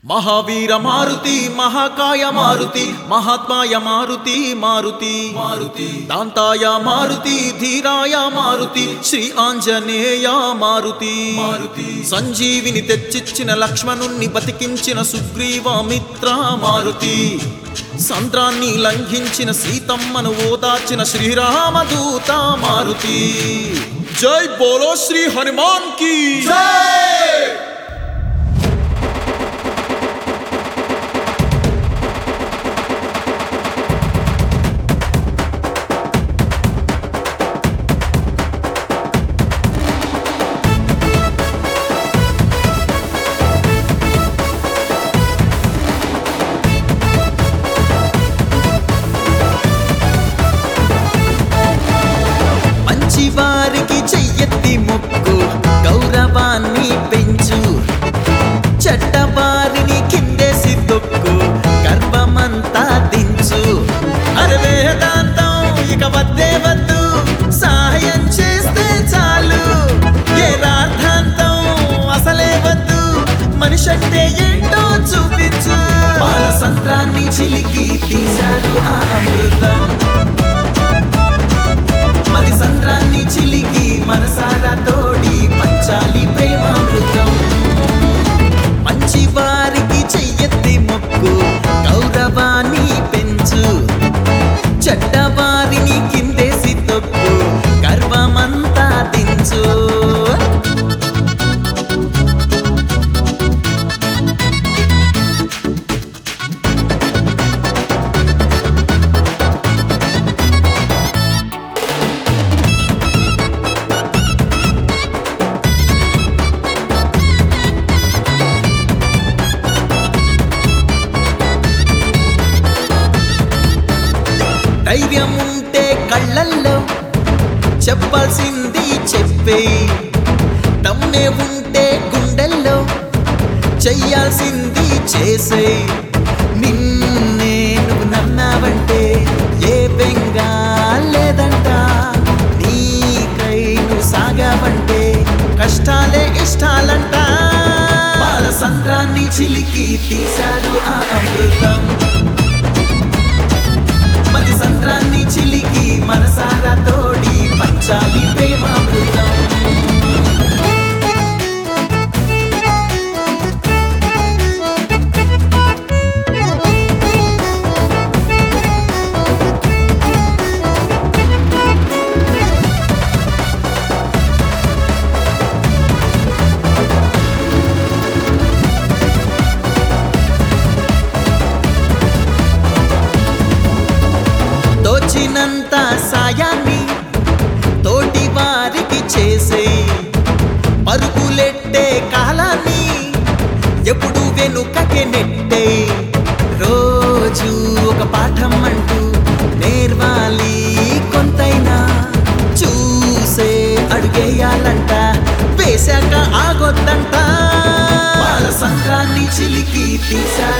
మహావీర మారుతి మహాకాయ మారుతి మహాత్మాయ మారుతి మారుతి మారుతి దాంతాయ మారుతి ధీరాయ మారుతి శ్రీ ఆంజనేయ మారుతి మారుతి సంజీవిని తెచ్చిచ్చిన లక్ష్మణుణ్ణి బతికించిన సుగ్రీవామిత్ర మారుతి సంద్రాన్ని లంఘించిన సీతమ్మను ఓదార్చిన శ్రీరామదూత మారుతి జై బోలో శ్రీ హనుమాన్ కి మంచి వారికి చెయ్యెత్తి మొక్కు గౌరవాన్ని పెంచు చెడ్డవారిని కిందేసి తొక్కు గర్వమంతా దించు అరే వేదాంతం ఇక వద్దే వద్దు సహాయం చేస్తే చాలు ఏ రార్థాంతం అసలే వద్దు మనిషి అంటే ఏంటో చూపించు పాల సంత్రాన్ని చిలికి తీశారు ఆ అమృతం మరి సంద్రాన్ని చిలికి మనసారా తోడి పంచాలి ప్రేమామృతం మంచి వారికి చెయ్యెత్తి మొక్కు గౌరవాన్ని పెంచు చెడ్డవారిని కిందేసి తొక్కు గర్వమంతా దించు ధైర్యం ఉంటే కళ్ళల్లో చెప్పాల్సింది చెప్పే తమ్నే ఉంటే గుండెల్లో చెయ్యాల్సింది చేసే నిన్నే నువ్వు నమ్మావంటే ఏ బెంగ లేదంట నీకై నువ్వు సాగావంటే కష్టాలే ఇష్టాలంట పాల సంద్రాన్ని చిలికి తీశారు ఆ అమృతం మరి సంద్రాన్ని చిలికి మనసారా తోడి పంచాలి ప్రేమామృతం తోచినంత సాయాన్ని తోటి వారికి చేసే పరుగులెట్టే కాలాన్ని ఎప్పుడు వెనుకకే నెట్టే రోజు ఒక పాఠం అంటూ నేర్వాలి కొంతైనా చూసే అడుగేయాలంట వేశాక ఆగొద్దంట వాళ్ళ సంక్రాన్ని చిలికి తీశారు